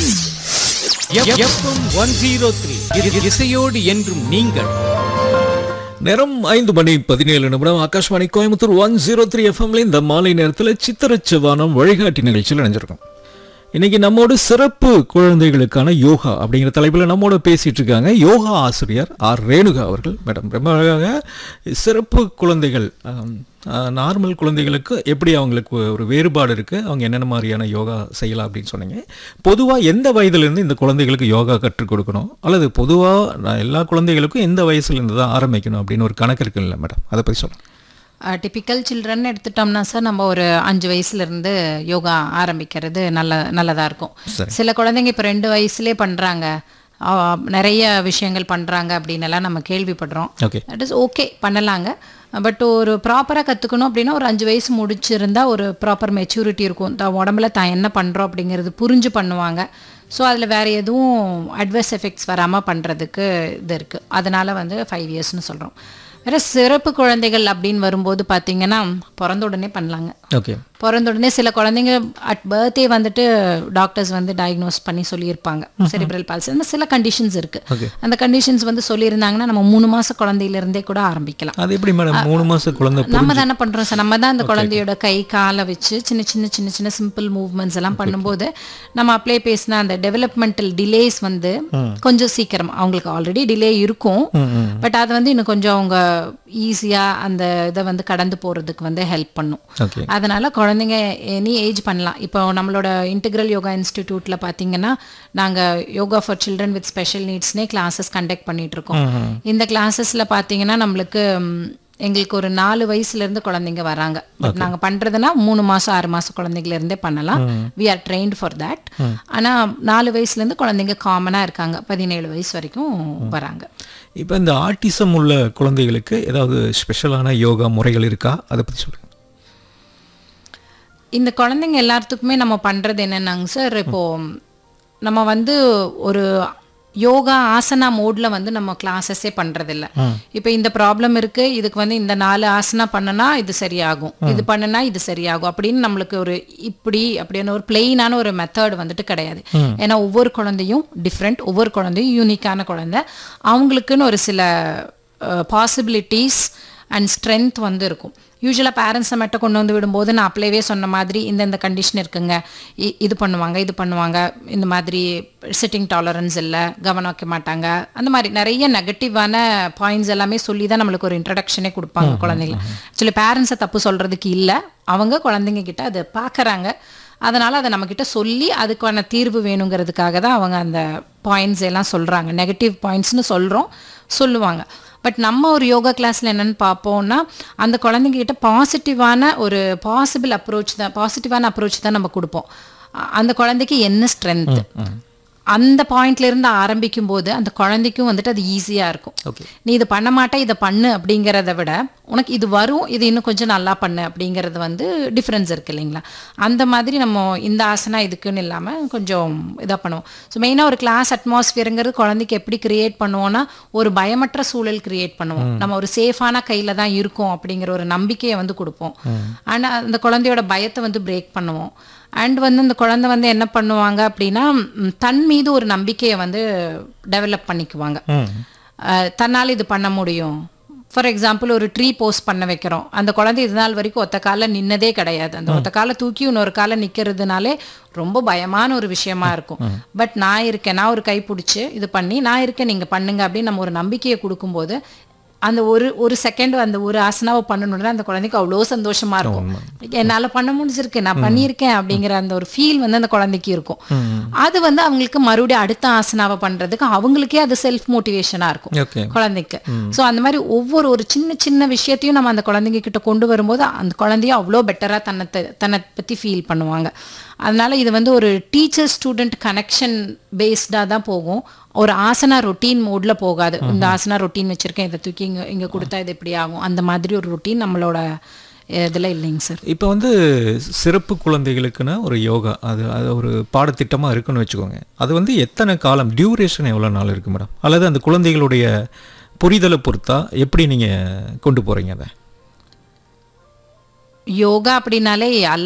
FM one zero three இசையோடு என்றும் நீங்கள் நேரம் ஐந்து மணி பதினேழு நிமிடம் Akashvani Coimbatore one zero three எஃப்எம்ல இந்த மாலை நேரத்தில் சித்திரச்சவானம் வழிகாட்டி நிகழ்ச்சியில் இணைஞ்சிருக்கோம் இன்னைக்கு நம்மோடு சிறப்பு குழந்தைகளுக்கான யோகா அப்படிங்கிற தலைப்பில் நம்மோட பேசிட்டு இருக்காங்க யோகா ஆசிரியர் ஆர் ரேணுகா அவர்கள் மேடம் ரொம்ப அழகாக சிறப்பு குழந்தைகள் நார்மல் குழந்தைகளுக்கு எப்படி அவங்களுக்கு ஒரு வேறுபாடு இருக்குது அவங்க என்னென்ன மாதிரியான யோகா செய்யலாம் அப்படின்னு சொன்னீங்க பொதுவாக எந்த வயதுலேருந்து இந்த குழந்தைகளுக்கு யோகா கற்றுக் கொடுக்கணும் அல்லது பொதுவாக எல்லா குழந்தைகளுக்கும் எந்த வயசுலேருந்து தான் ஆரம்பிக்கணும் அப்படின்னு ஒரு கணக்கு இருக்குல்ல மேடம் அதை பற்றி சொல்லுங்கள் டிப்பிக்கல் சில்ட்ரன் எடுத்துட்டோம்னா சார் நம்ம ஒரு அஞ்சு வயசுலேருந்து யோகா ஆரம்பிக்கிறது நல்ல நல்லதாக இருக்கும் சில குழந்தைங்க இப்போ ரெண்டு வயசுலேயே பண்ணுறாங்க நிறைய விஷயங்கள் பண்ணுறாங்க அப்படின்னு எல்லாம் நம்ம கேள்விப்படுறோம் ஓகே தட் இஸ் ஓகே பண்ணலாங்க பட் ஒரு ப்ராப்பராக கற்றுக்கணும் அப்படின்னா ஒரு அஞ்சு வயசு முடிச்சிருந்தா ஒரு ப்ராப்பர் மெச்சூரிட்டி இருக்கும் தான் உடம்புல தான் என்ன பண்ணுறோம் அப்படிங்கிறது புரிஞ்சு பண்ணுவாங்க ஸோ அதில் வேறு எதுவும் அட்வர்ஸ் எஃபெக்ட்ஸ் வராமல் பண்ணுறதுக்கு இது இருக்குது அதனால் வந்து ஃபைவ் இயர்ஸ்னு சொல்கிறோம் வேறு சிறப்பு குழந்தைகள் அப்படின்னு வரும்போது பார்த்தீங்கன்னா பிறந்த உடனே பண்ணலாங்க ஓகே பிறந்த உடனே சில குழந்தைங்க அட் பர்த்டே வந்துட்டு டாக்டர்ஸ் வந்து டயக்னோஸ் பண்ணி சொல்லியிருப்பாங்க செரிப்ரல் பால்சி அந்த சில கண்டிஷன்ஸ் இருக்கு அந்த கண்டிஷன்ஸ் வந்து சொல்லியிருந்தாங்கன்னா நம்ம மூணு மாச குழந்தையிலிருந்தே கூட ஆரம்பிக்கலாம் அது எப்படி மேடம் மூணு மாச குழந்தை நம்ம தானே பண்றோம் சார் நம்ம தான் அந்த குழந்தையோட கை காலை வச்சு சின்ன சின்ன சின்ன சின்ன சிம்பிள் மூவ்மெண்ட்ஸ் எல்லாம் பண்ணும்போது நம்ம அப்ளை பேசின அந்த டெவலப்மெண்டல் டிலேஸ் வந்து கொஞ்சம் சீக்கிரம் அவங்களுக்கு ஆல்ரெடி டிலே இருக்கும் பட் அது வந்து இன்னும் கொஞ்சம் அவங்க ஈஸியா அந்த இதை வந்து கடந்து போறதுக்கு வந்து ஹெல்ப் பண்ணும் ஓகே அதனால குழந்தைங்க எனி ஏஜ் பண்ணலாம் இப்போ நம்மளோட இன்டெக்ரல் யோகா இன்ஸ்டிடியூட்ல பார்த்தீங்கன்னா நாங்கள் yoga for children with special நீட்ஸ்னே கிளாஸஸ் கண்டக்ட் பண்ணிட்டு இருக்கோம் இந்த கிளாஸஸ்ல பார்த்தீங்கன்னா நம்மளுக்கு ம், எங்களுக்கு ஒரு நாலு வயசுல இருந்து குழந்தைங்க வராங்க பட் நாங்க பண்றதுன்னா மூணு மாசம் ஆறு மாசம் குழந்தைங்கள இருந்தே பண்ணலாம் we are trained for that ஆனா நாலு வயசுல இருந்து குழந்தைங்க காமனா இருக்காங்க பதினேழு வயசு வரைக்கும் வராங்க இப்போ இந்த ஆட்டிசம் உள்ள குழந்தைகளுக்கு ஏதாவது ஸ்பெஷலான யோகா முறைகள் இருக்கா அதை பற்றி சொல்லுங்கள் இந்த குழந்தைங்க எல்லாத்துக்குமே நம்ம பண்றது என்னன்னாங்க சார் இப்போ நம்ம வந்து ஒரு யோகா ஆசனா மோட்ல வந்து நம்ம கிளாஸஸே பண்றதில்ல இப்போ இந்த ப்ராப்ளம் இருக்கு இதுக்கு வந்து இந்த நாலு ஆசனா பண்ணுனா இது சரியாகும் இது பண்ணுனா இது சரியாகும் அப்படின்னு நம்மளுக்கு ஒரு இப்படி அப்படின்னு ஒரு பிளெயினான ஒரு மெத்தட் வந்துட்டு கிடையாது ஏன்னா ஒவ்வொரு குழந்தையும் டிஃப்ரெண்ட் ஒவ்வொரு குழந்தையும் யூனிக்கான குழந்தை அவங்களுக்குன்னு ஒரு சில பாசிபிலிட்டிஸ் அண்ட் ஸ்ட்ரென்த் வந்து இருக்கும் யூஸ்வலாக பேரண்ட்ஸை மட்டும் கொண்டு வந்து விடும்போது நான் அப்பளவே சொன்ன மாதிரி இந்த இந்த கண்டிஷன் இருக்குங்க இ- இது பண்ணுவாங்க இது பண்ணுவாங்க இந்த மாதிரி சிட்டிங் டாலரன்ஸ் இல்லை கவனம் வைக்க மாட்டாங்க அந்த மாதிரி நிறைய நெகட்டிவான பாயிண்ட்ஸ் எல்லாமே சொல்லி தான் நம்மளுக்கு ஒரு இன்ட்ரடக்ஷனே கொடுப்பாங்க குழந்தைங்கள ஆக்சுவலி பேரண்ட்ஸை தப்பு சொல்கிறதுக்கு இல்லை அவங்க குழந்தைங்க கிட்ட அதை பார்க்குறாங்க அதனால் அதை நம்மக்கிட்ட சொல்லி அதுக்கான தீர்வு வேணுங்கிறதுக்காக தான் அவங்க அந்த பாயிண்ட்ஸ் எல்லாம் சொல்கிறாங்க நெகட்டிவ் பாயிண்ட்ஸ்னு சொல்கிறோம் சொல்லுவாங்க பட் நம்ம ஒரு யோகா கிளாஸில் என்னென்னு பார்ப்போம்னா அந்த குழந்தைங்க கிட்ட பாசிட்டிவான ஒரு பாசிபிள் அப்ரோச் தான் பாசிட்டிவான அப்ரோச் தான் நம்ம கொடுப்போம் அ- அந்த குழந்தைக்கு என்ன ஸ்ட்ரென்த் அந்த பாயிண்ட்ல இருந்து ஆரம்பிக்கும் போது அந்த குழந்தைக்கும் வந்துட்டு அது ஈஸியா இருக்கும் ஓகே நீ இது பண்ண மாட்டே இதை பண்ணு அப்படிங்கிறத விட உனக்கு இது வரும் இது இன்னும் கொஞ்சம் நல்லா பண்ணு அப்படிங்கிறது வந்து டிஃப்ரென்ஸ் இருக்கு இல்லைங்களா அந்த மாதிரி நம்ம இந்த ஆசனா இதுக்குன்னு இல்லாமல் கொஞ்சம் இதாக பண்ணுவோம் ஸோ மெயினாக ஒரு கிளாஸ் அட்மாஸ்பியருங்கிறது குழந்தைக்கு எப்படி கிரியேட் பண்ணுவோம்னா ஒரு பயமற்ற சூழல் கிரியேட் பண்ணுவோம் நம்ம ஒரு சேஃபான கையில் தான் இருக்கோம் அப்படிங்கிற ஒரு நம்பிக்கையை வந்து கொடுப்போம் ஆனால் அந்த குழந்தையோட பயத்தை வந்து பிரேக் பண்ணுவோம் அண்ட் வந்து அந்த குழந்தை வந்து என்ன பண்ணுவாங்க அப்படின்னா ம், தன் மீது ஒரு நம்பிக்கையை வந்து டெவலப் பண்ணிக்குவாங்க அஹ், தன்னால் இது பண்ண முடியும் ஃபார் எக்ஸாம்பிள் ஒரு ட்ரீ போஸ்ட் பண்ண வைக்கிறோம் அந்த குழந்தை இது நாள் வரைக்கும் ஒத்த கால நின்னதே கிடையாது அந்த ஒத்த காலை தூக்கி இன்னொரு காலை நிற்கிறதுனாலே ரொம்ப பயமான ஒரு விஷயமா இருக்கும் பட் நான் இருக்கேன் நான் ஒரு கை பிடிச்சி இது பண்ணி நான் இருக்கேன் நீங்கள் பண்ணுங்க அப்படின்னு நம்ம ஒரு நம்பிக்கையை கொடுக்கும்போது அந்த ஒரு ஒரு செகண்ட் அந்த ஒரு ஆசனாவை பண்ணணும்னா அந்த குழந்தைக்கு அவ்வளோ சந்தோஷமா இருக்கும் என்னால பண்ண முடிஞ்சிருக்கு நான் பண்ணியிருக்கேன் அப்படிங்கிற அந்த ஒரு ஃபீல் வந்து அந்த குழந்தைக்கு இருக்கும் அது வந்து அவங்களுக்கு மறுபடியும் அடுத்த ஆசனாவை பண்றதுக்கு அவங்களுக்கே அது செல்ஃப் மோட்டிவேஷனா இருக்கும் ஓகே குழந்தைக்கு ஸோ அந்த மாதிரி ஒவ்வொரு ஒரு சின்ன சின்ன விஷயத்தையும் நம்ம அந்த குழந்தைங்க கிட்ட கொண்டு வரும்போது அந்த குழந்தையும் அவ்வளோ பெட்டராக தன்னை த- தன்னை பற்றி ஃபீல் பண்ணுவாங்க அதனால இது வந்து ஒரு டீச்சர் ஸ்டூடெண்ட் கனெக்ஷன் பேஸ்டாக தான் போகும் ஒரு ஆசனா ரொட்டீன் மோட்ல போகாது இந்த ஆசனா ரொட்டீன் வச்சிருக்கேன் இதை தூக்கி இங்கே இங்கே கொடுத்தா இது எப்படி ஆகும் அந்த மாதிரி ஒரு ரொட்டீன் நம்மளோட இதில் இல்லைங்க சார் இப்போ வந்து சிறப்பு குழந்தைகளுக்குன்னு ஒரு யோகா அது அது ஒரு பாடத்திட்டமாக இருக்குன்னு வச்சுக்கோங்க அது வந்து எத்தனை காலம் டியூரேஷன் எவ்வளோ நாள் இருக்கு மேடம் அல்லது அந்த குழந்தைகளுடைய புரிதலை பொறுத்தா எப்படி நீங்கள் கொண்டு போகிறீங்க அதை யோகா அப்படின்னாலே